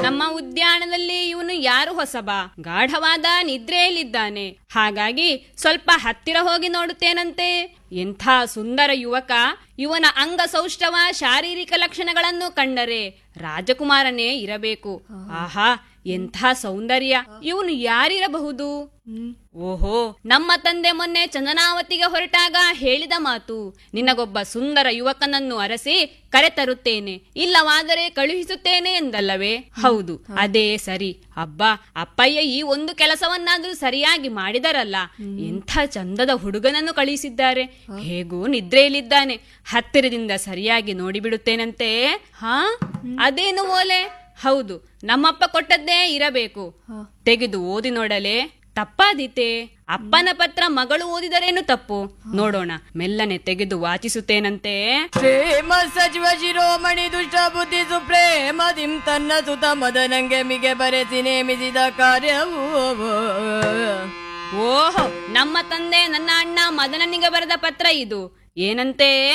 ನಮ್ಮ ಉದ್ಯಾನದಲ್ಲಿ ಇವನು ಯಾರು ಹೊಸಬ ಗಾಢವಾದ ನಿದ್ರೆಯಲ್ಲಿದ್ದಾನೆ ಹಾಗಾಗಿ ಸ್ವಲ್ಪ ಹತ್ತಿರ ಹೋಗಿ ನೋಡುತ್ತೇನಂತೆ ಎಂಥ ಸುಂದರ ಯುವಕ ಇವನ ಅಂಗ ಸೌಷ್ಠವ ಶಾರೀರಿಕ ಲಕ್ಷಣಗಳನ್ನು ಕಂಡರೆ ರಾಜಕುಮಾರನೇ ಇರಬೇಕು ಆಹಾ ಎಂಥ ಸೌಂದರ್ಯ ಇವನು ಯಾರಿರಬಹುದು ಓಹೋ ನಮ್ಮ ತಂದೆ ಮೊನ್ನೆ ಚಂದನಾವತಿಗೆ ಹೊರಟಾಗ ಹೇಳಿದ ಮಾತು ನಿನಗೊಬ್ಬ ಸುಂದರ ಯುವಕನನ್ನು ಅರಸಿ ಕರೆತರುತ್ತೇನೆ ಇಲ್ಲವಾದರೆ ಕಳುಹಿಸುತ್ತೇನೆ ಎಂದಲ್ಲವೇ ಹೌದು ಅದೇ ಸರಿ ಅಬ್ಬಾ ಅಪ್ಪಯ್ಯ ಈ ಒಂದು ಕೆಲಸವನ್ನಾದ್ರೂ ಸರಿಯಾಗಿ ಮಾಡಿದರಲ್ಲ ಎಂಥ ಚಂದದ ಹುಡುಗನನ್ನು ಕಳುಹಿಸಿದ್ದಾರೆ ಹೇಗೂ ನಿದ್ರೆಯಲ್ಲಿದ್ದಾನೆ ಹತ್ತಿರದಿಂದ ಸರಿಯಾಗಿ ನೋಡಿಬಿಡುತ್ತೇನಂತೆ ಹಾ ಅದೇನು ಓಲೆ ಹೌದು ನಮ್ಮಪ್ಪ ಕೊಟ್ಟದ್ದೇ ಇರಬೇಕು ತೆಗೆದು ಓದಿ ನೋಡಲೆ ತಪ್ಪಾದೀತೆ ಅಪ್ಪನ ಪತ್ರ ಮಗಳು ಓದಿದರೇನು ತಪ್ಪು ನೋಡೋಣ ಮೆಲ್ಲನೆ ತೆಗೆದು ವಾಚಿಸುತ್ತೇನಂತೆ ಪ್ರೇಮ ಸಚಿವ ಶಿರೋಮಣಿ ದುಷ್ಟ ಬುದ್ಧಿ ಸುಪ್ರೇಮದಿಂ ತನ್ನ ಸುತ ಮದನಂಗೆ ಮಿಗೆ ಬರೆಸಿ ನೇಮಿಸಿದ ಕಾರ್ಯವು ಓಹೋ ನಮ್ಮ ತಂದೆ ನನ್ನ ಅಣ್ಣ ಮದನನಿಗೆ ಬರೆದ ಪತ್ರ ಇದು ಏನಂತೆ